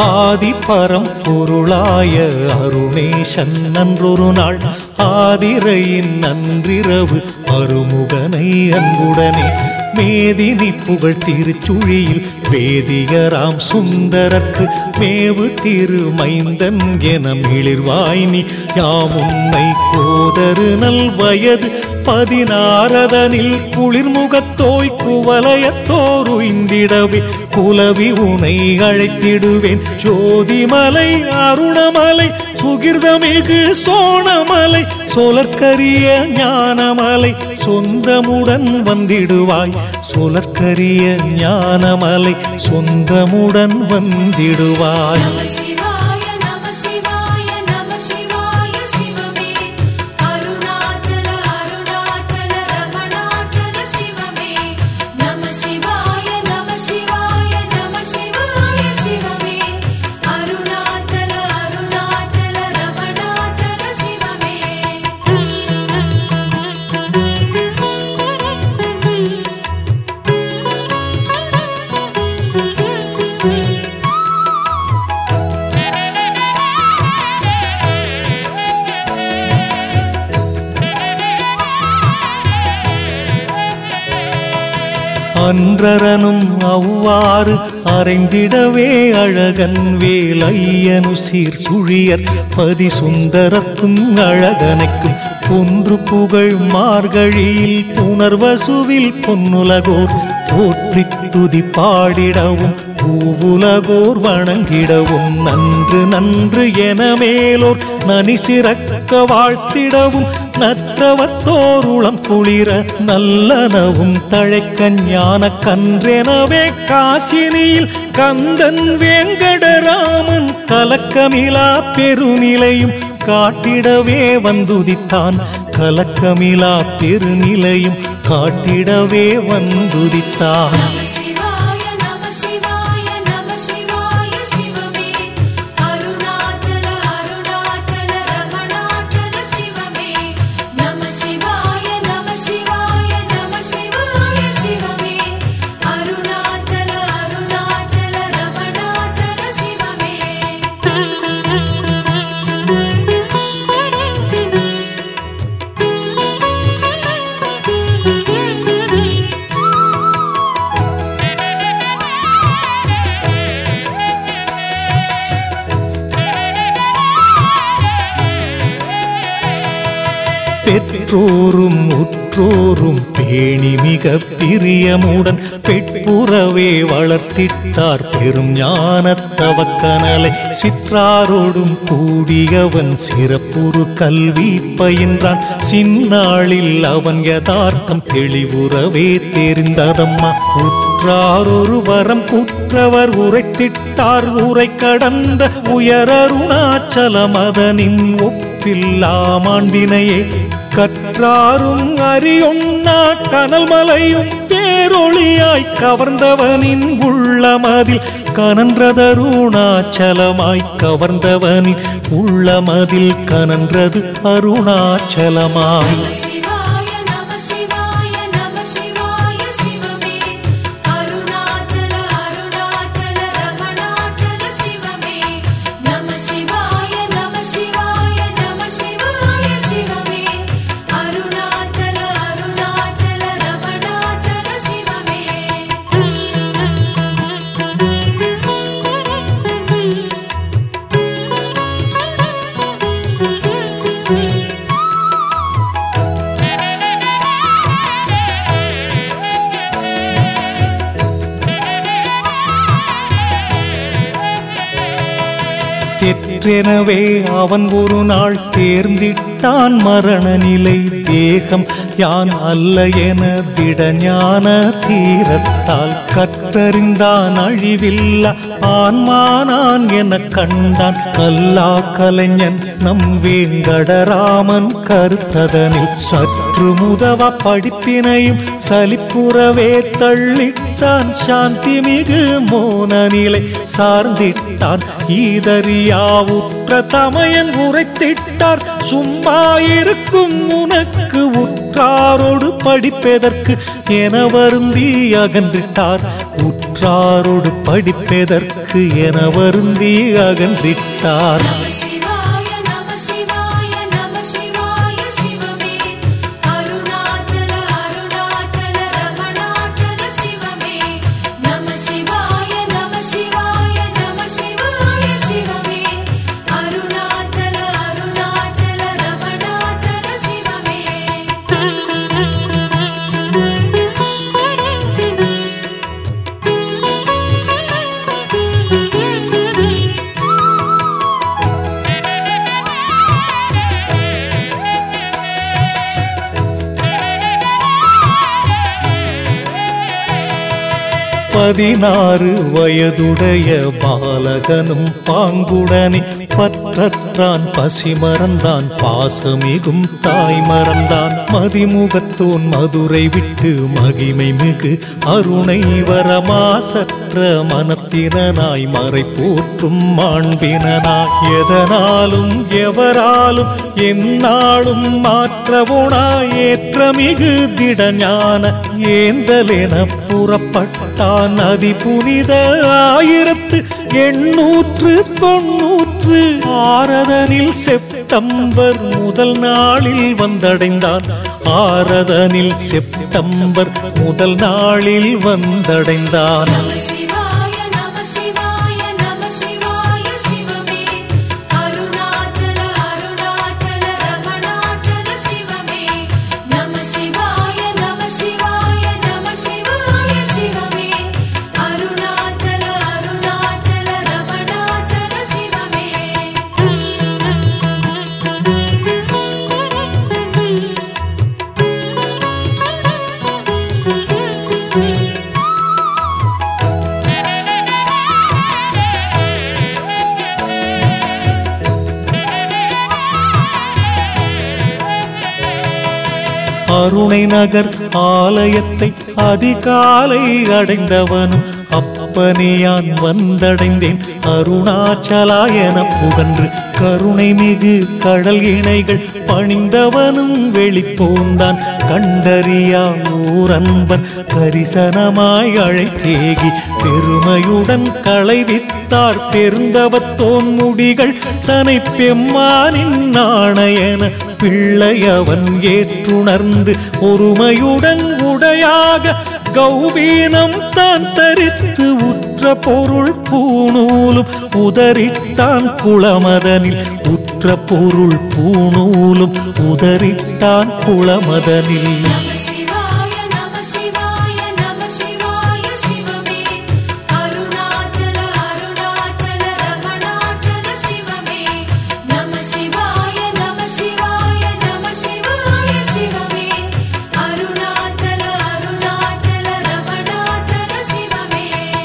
ஆதி பரம் பொருளாய அருணேசன் நன்றொரு நாள் ஆதிரையின் நன்றிரவு அருமுகனை அன்புடனே மேதினி புகழ் திருச்சுழியில் வேதியராம் சுந்தரற்கு மேவு திருமைந்தன் என மிளிர்வாய்னி யாமுன்னை கோதரு நல் வயது பதினாரதனில் குளிர்முகத்தோய் குவலயத்தோர் உய்ந்திடவே குலவி உனை அழைத்திடுவேன் ஜோதிமலை அருணமலை சுகிர்தமிகு சோணமலை சொலற்கரிய ஞானமலை சொந்தமுடன் வந்திடுவாய் சொலற்கரிய ஞானமலை சொந்தமுடன் வந்திடுவாய் நம சிவாய நம சிவாய நம சிவாய சிவமே அருணாச்சல அருணாச்சல ரமணாச்சல சிவமே நம சிவாய நம சிவாய நம சிவாய சிவமே அருணாச்சல அருணாச்சல ரமணாச்சல சிவமே அன்றரனும் அவ்வாறு அறைந்திடவே அழகன் வேலையனு சீர் சுழியர் பதி சுந்தரக்கும் அழகனைக்கும் ஒன்று புகழ் மார்கழியில் புனர்வசுவில் பொன்னுலகோர் போற்றி துதி பாடிடவும் பூவுலகோர் வணங்கிடவும் நன்று நன்று என மேலோர் நனி சிறக்க வாழ்த்திடவும் நற்றவத்தோருளம் குளிர நல்லனவும் தழைக்க ஞான கன்றெனவே காசினியில் கந்தன் வேங்கடராமன் கலக்கமிலா பெருநிலையும் காட்டிடவே வந்துதித்தான் கலக்கமிலா பெருநிலையும் காட்டிடவே வந்துதித்தான் நம சிவாய நம சிவாய நம சிவாய சிவமே அருணாச்சல அருணாச்சல ரமணாச்சல சிவமே நம சிவாய நம சிவாய நம சிவாய சிவமே அருணாச்சல அருணாச்சல ரமணாச்சல சிவமே பெற்றோரும் உற்றோரும் பேணி மிக பிரியமுடன் பெட்புறவே வளர்த்திட்டார் பெரும் ஞானத்தவக்கனலை சிற்றாரோடும் கூடியவன் சிறப்புறு கல்வி பயின்றான் சின்னாளில் அவன் யதார்த்தம் தெளிவுறவே தெரிந்ததம்மா உற்றாரொரு வரம் குற்றவர் உரைத்திட்டார் உரை கடந்த உயரருணாச்சல மதனின் ஒப்பில்லா மாண்பினையே கற்றாரும் அறியொன்னா கனல் மலையும் பேரொளியாய் கவர்ந்தவனின் உள்ளமதில் கனன்றதருணாச்சலமாய் கவர்ந்தவனின் உள்ளமதில் கனன்றது அருணாச்சலமாய் நம சிவாய நம சிவாய நம சிவாய சிவமே அருணாச்சல அருணாச்சல ரமணாச்சல சிவமே நம சிவாய நம சிவாய நம சிவாய சிவமே அருணாச்சல அருணாச்சல ரமணாச்சல சிவமே தெற்றெனவே அவன் ஒரு நாள் தேர்ந்திட்டான் மரண நிலை தேகம் யான் அல்ல என திடஞான தீரத்தால் கற்றறிந்தான் அழிவில்ல ஆன்மானான் என கண்டான் கல்லா கலைஞன் நம் வேங்கடராமன் கருத்ததனில் சற்று முதவ படிப்பினையும் சலிப்புறவே தள்ளிட்டான் சாந்தி மிகு மோன நிலை சார்ந்திட்டான் ஈதறியா உற்ற தமையன் உரைத்திட்டார் சும்மா இருக்கும் உனக்கு உற்றாரோடு படிப்பதற்கு என வருந்தி அகன்றிட்டார் உற்றாரோடு படிப்பெதற்கு என வருந்தி அகன்றிட்டார் நம சிவாய நம சிவாய நம சிவாய சிவமே அருணாச்சல அருணாச்சல ரமணாச்சல சிவமே நம சிவாய நம சிவாய நம சிவாய சிவமே அருணாச்சல அருணாச்சல ரமணாச்சல சிவமே பதினாறு வயதுடைய பாலகனும் பாங்குடனே பற்றற்றான் பசி மறந்தான் பாசமிகும் தாய் மறந்தான் மதிமுகத்தோன் மதுரை விட்டு மகிமை மிகு அருணை வரமாசற்ற மனத்தினனாய் மறை போற்றும் மாண்பினனாய் எதனாலும் எவராலும் எந்நாளும் மாற்றவுனாய் ஏற்றமிகு திடஞான ஏந்தலென புறப்பட்டான் அதி புனித ஆயிரத்து எண்ணூற்று தொன்னூற்று ஆரதனில் செப்டம்பர் முதல் நாளில் வந்தடைந்தான் ஆரதனில் செப்டம்பர் முதல் நாளில் வந்தடைந்தான் நம சிவாய நம சிவாய நம சிவாய சிவமே அருணாச்சல அருணாச்சல ரமணாச்சல சிவமே நம சிவாய நம சிவாய நம சிவாய சிவமே அருணாச்சல அருணாச்சல ரமணாச்சல சிவமே அருணை நகர் ஆலயத்தை அதிகாலை அடைந்தவனும் அப்பனியான் வந்தடைந்தேன் அருணாச்சலா என புகன்று கருணை மிகு கடல் இணைகள் பணிந்தவனும் வெளிப்போந்தான் கண்டறியா ஊரன்பன் கரிசனமாய் அழைத்தேகி பெருமையுடன் களைவித்தார் பெருந்தவத்தோன் முடிகள் தனை பெம்மானின் நாணயன பிள்ளை அவன் ஏற்றுணர்ந்து ஒருமையுடன் உடையாக கௌபீனம் தான் தரித்து உற்ற பொருள் பூணூலும் உதறிட்டான் குளமதனில் உற்ற பொருள் பூணூலும் உதறிட்டான் குளமதனில் நம சிவாய நம சிவாய நம சிவாய சிவமே அருணாச்சல அருணாச்சல ரமணாச்சல சிவமே நம சிவாய நம சிவாய நம சிவாய சிவமே அருணாச்சல அருணாச்சல ரமணாச்சல சிவமே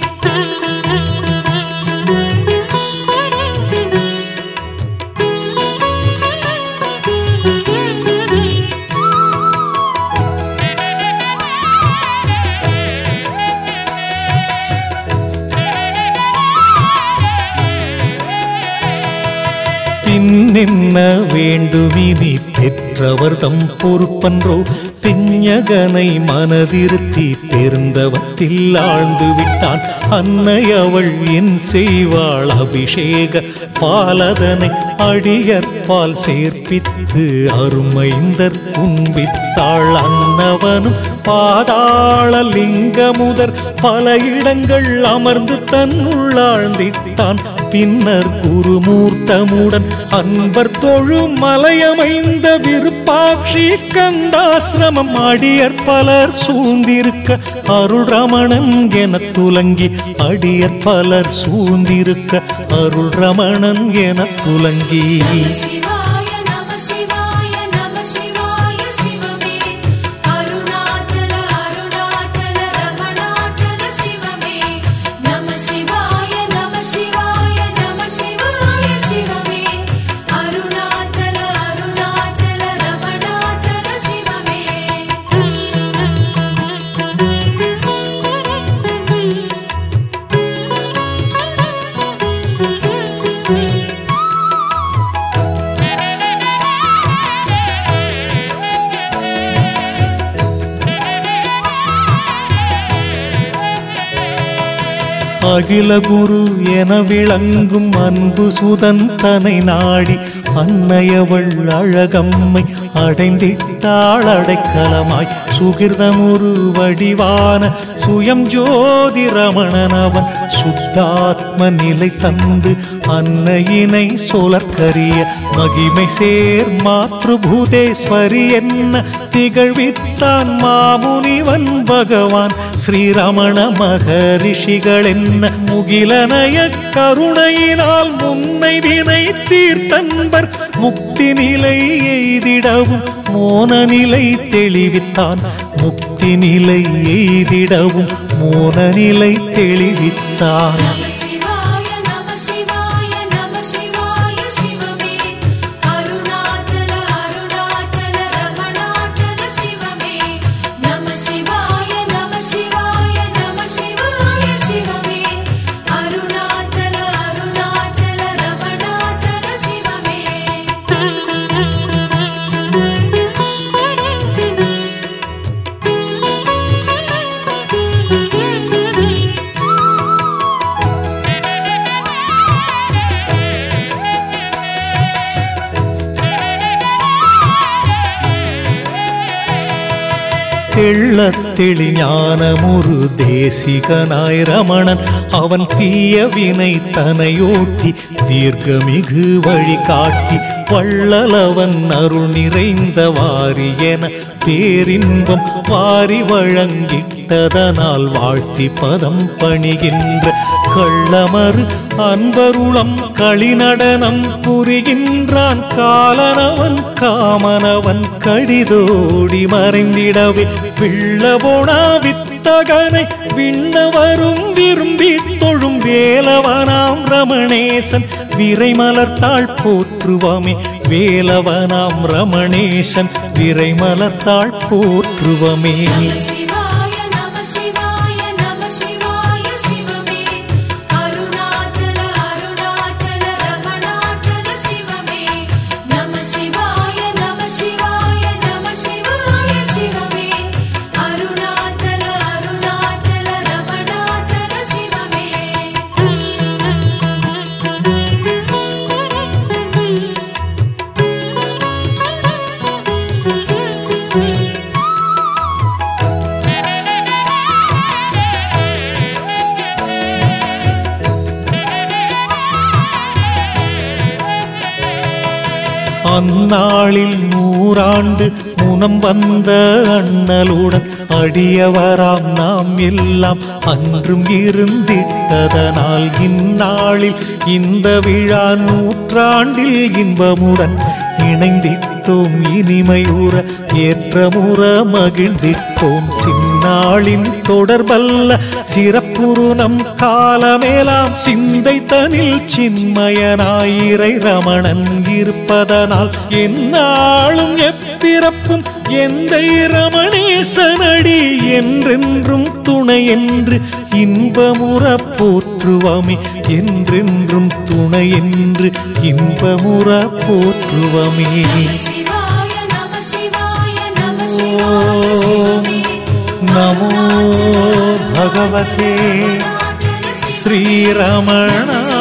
பின்னென்ன வேண்டுமினி பெற்றவர்தம் பொறுப்பன்றோ பிஞகனை மனதிருத்தி பெருந்தவத்தில் ஆழ்ந்து விட்டான் அன்னை அவள் என் செய்வாள் அபிஷேக பாலதனை அடியற்பால் சேர்ப்பித்து அருமைந்தர் குன்பித்தாள் அன்னவனும் பாதாள லிங்கமுதர் பல இடங்கள் அமர்ந்து தன்னுள்ளாழ்ந்திட்டான் பின்னர் குருமூர்த்தமுடன் அன்பர் தொழு மலையமைந்த விருப்பாட்சி கண்டாசிரமம் அடியர் பலர் சூழ்ந்திருக்க அருள் ரமணன் என துலங்கி அடியர் பலர் சூழ்ந்திருக்க அருள் ரமணன் என துலங்கி நம சிவாய நம சிவாய நம சிவாய சிவமே அருணாச்சல அருணாச்சல ரமணாச்சல சிவமே நம சிவாய நம சிவாய நம சிவாய சிவமே அருணாச்சல அருணாச்சல ரமணாச்சல சிவமே அகில குரு என விளங்கும் அன்பு சுதன் தனை நாடி அன்னையவள் அழகம்மை அடைந்திட்டாள் அடைக்கலமாய் சுகிர்தமுரு வடிவான சுயம் ஜோதி ரமணன் அவன் சுத்தாத்ம நிலை தந்து அன்னையினை சொலற்கரிய மகிமை சேர் மாத்ருபூதேஸ்வரி என்ன திகழ்வித்தான் மாமுனிவன் பகவான் ஸ்ரீரமண மகரிஷிகள் என்ன முகிலனய கருணையினால் முன்னை வினை தீர்த்தன்பர் முக்தி நிலை எய்திடவும் மோன நிலை தெளிவித்தான் முக்தி நிலை எய்திடவும் மோன நிலை தெளிவித்தான் நம சிவாய நம சிவாய நம சிவாய சிவமே அருணாச்சல அருணாச்சல ரமணாச்சல சிவமே நம சிவாய நம சிவாய நம சிவாய சிவமே அருணாச்சல அருணாச்சல ரமணாச்சல சிவமே தெள்ளத்தெளி ஞானமுரு தேசிகனாய் ரமணன் அவன் தீய வினை தனையோட்டி தீர்க்கமிகு வழி காட்டி வள்ளலவன் அருள் நிறைந்த வாரி என பேரின்பம் வாரி வழங்கிட்டதனால் வாழ்த்தி பதம் பணிகின்ற கள்ளமறு அன்பருளம் களிநடனம் புரிகின்றான் காலனவன் காமனவன் கடிதோடி மறைந்திடவே விள்ளபோனா வித்தகனை விண்ணவரும் விரும்பி தொழும் வேலவனாம் ரமணேசன் விரைமலர்த்தாள் போற்றுவமே வேலவனாம் ரமணேசன் விரைமலர்த்தாள் போற்றுவமே நம சிவாய நம சிவாய நம சிவாய சிவமே அருணாச்சல அருணாச்சல ரமணாச்சல சிவமே நம சிவாய நம சிவாய நம சிவாய சிவமே அருணாச்சல அருணாச்சல ரமணாச்சல சிவமே அந்நாளில் நூறாண்டு முனம் வந்த அண்ணலுடன் அடியவராம் நாம் எல்லாம் அன்றும் இருந்திட்டதனால் இந்நாளில் இந்த விழா நூற்றாண்டில் இன்பமுடன் இணைந்திட்டோம் இனிமையுற ஏற்றமுற மகிழ்ந்திட்டோம் சின்னாளின் தொடர்பல்ல சிறப்புறு நம் காலமேலாம் சிந்தை தனில் சின்மயனாயிரை ரமணன் இருப்பதனால் எந்நாளும் எப்பிறப்பும் எந்த ரமணேசனடி என்றென்றும் துணை என்று இன்பமுற போற்றுவமே என்றென்றும் துணை என்று இன்பமுற போற்றுவமே சிவாய நம சிவாய நம சிவாய சிவமே நமோ பகவதே அருணாச்சல ஸ்ரீரமணாய